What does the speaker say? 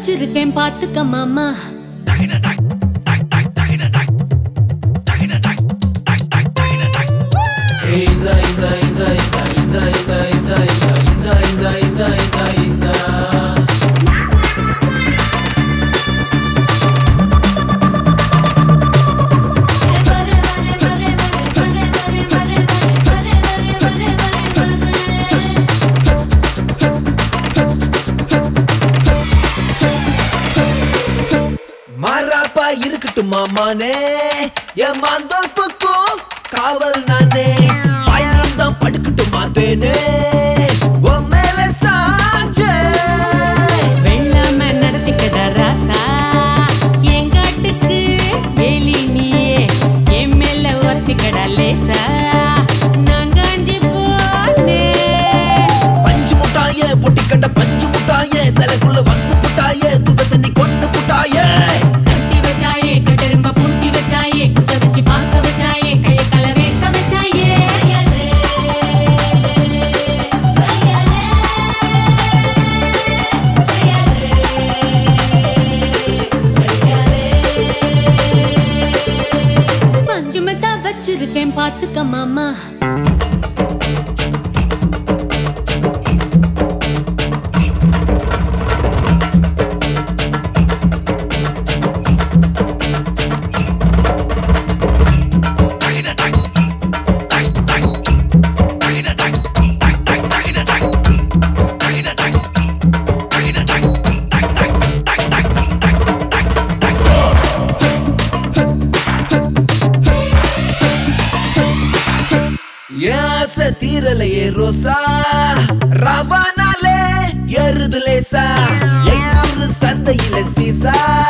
வச்சிருக்கேன் பாத்துக்க மாமா மாறாப்பா இருக்கட்டும் மாமானே என் மாந்தோப்புக்கும் காவல் நானே பாய்ந்தான் படுக்கட்டும் மாட்டேனே உன் மேல சாஞ்சே வெள்ளாம நடத்திக்கடா ராசா எங்காட்டுக்கு வேலி நீயே என் மேல ஒரசிக்கடா லேசா நான் காஞ்சி போனே பஞ்சு முட்டாயே பொட்டி கண்ட பஞ்சு முட்டாயே சிலைக்குள்ள வந்து புட்டாயே துக தண்ணி கொண்டு புட்டாயே கட்டி வச்சாயே கட்டெரும்ப பூட்டி வச்சாயே குத்த வச்சு பார்க்க வச்சாயே கைய கல வேக்க வச்சாயே பஞ்சுமத்தா வச்சிருக்கேன் பாத்துக்க மாமா என் ஆசை தீரலையே ரோசா ரவானாலே எருது லேசா எங்கூரு சந்தையில சீசா